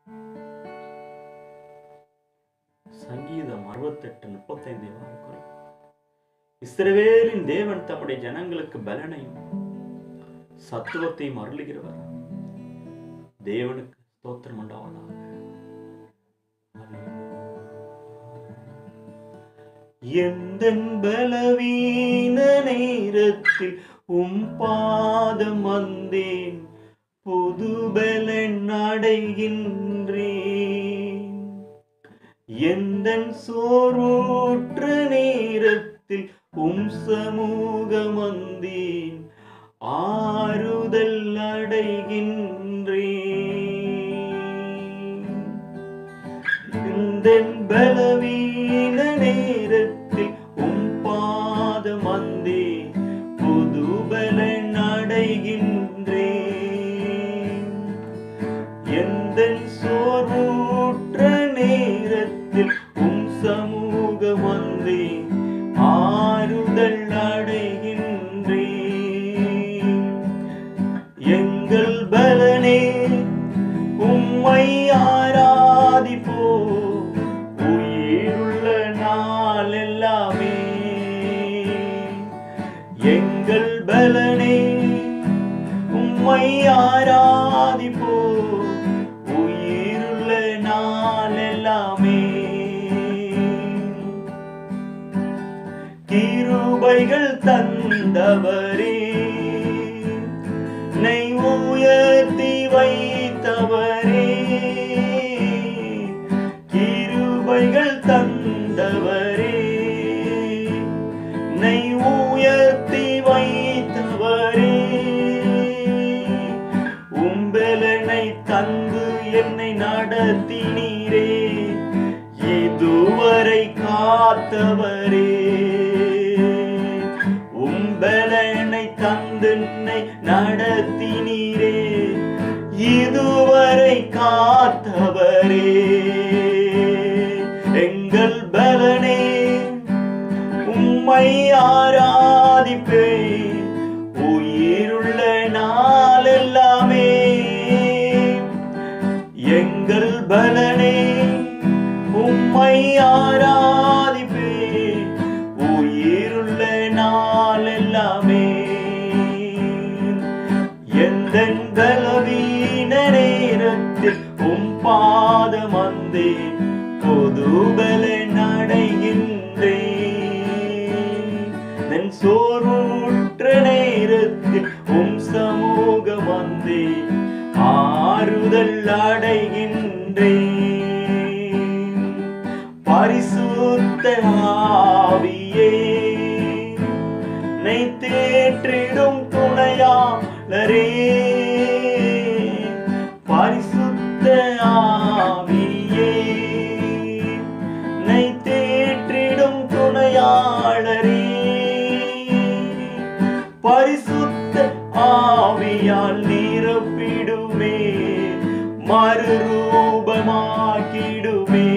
சங்கீதம் அறுபத்தெட்டு முப்பத்தைந்து வாக்குறை இஸ்ரவேலின் தேவன் தம்முடைய ஜனங்களுக்கு பலனையும் சத்துவத்தையும் அருளுகிறவர் தேவனுக்கு ஸ்தோத்திரம் உண்டாவதாக எந்த பலவீன நேரத்தில் உம் பாதம் வந்தேன் புது பலன் அடைகின்றேன் எந்த சோர்வுற்ற நேரத்தில் உம் சமூகம் வந்தேன் ஆறுதல் அடைகின்றேன் இந்த பலவீன நேரத்தில் உம் பாதம் வந்தே புது பலன் அடைகின்றேன் எந்த சோர்வுற்ற நேரத்தில் உம் சமூகம் வந்தே ஆறுதல் அடைகின்றேன் எங்கள் பலனே உம்மை ஆராதிப்போ உயிருள்ள நாள் எல்லாமே எங்கள் பலனே உம்மை ஆராதிப்போ உயிருள்ள நாள் எல்லாமே கிருபைகள் தந்தவரே நை உயர்த்தி வைத்தவரே கிருபைகள் தந்தவரே நை உயர்த்தி வைத்தவரே உம்பலனை தந்து என்னை நடத்தினீரே இதுவரை காத்தவரே உம்பலனை தந்து என்னை நடத்தினீரே இதுவரை காத்தவரே எங்கள் பலனே உம்மை ஆராதிப்பே உயிருள்ள நாள் எல்லாமே எங்கள் பலனே உம்மை ஆராதிப்பே உயிருள்ள நாள் எல்லாமே எந்த பலவீன நேரத்தில் உம் பாதம் வந்தேன் பொது பலன் அடைகின்றேன் நன் சோர்வுற்ற நேரத்தில் உம் சமூகம் வந்தேன் ஆறுதல் அடைகின்றேன் பரிசுத்த ஆவியே நை தேற்றிடும் துணையாளரே பரிசுத்த ஆவியே நை தேற்றிடும் துணையாளரே பரிசுத்த ஆவியால் நிரப்பிடுமே மறுரூபமாக்கிடுமே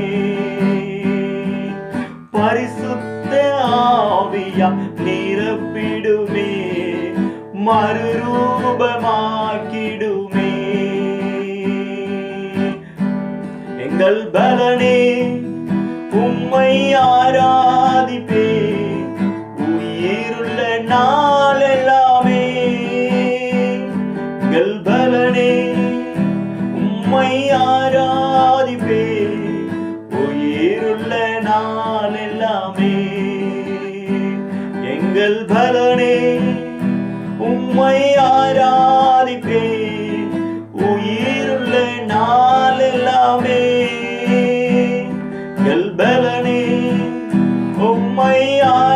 பரிசுத்த ஆவியா நிரப்பிடுமே மறுரூபமாக்கிடுமே எங்கள் பலனே உம்மை ஆராதிப்பே உயிருள்ள நாள் எல்லாமே எங்கள் பலனே உம்மை ஆராதிப்பே உயிருள்ள நாள் எல்லாமே எங்கள் பலனே உம்மை ஆராதிப்பே உயிருள்ள நாள் எல்லாமே எங்கள் பலனே உம்மை ஆ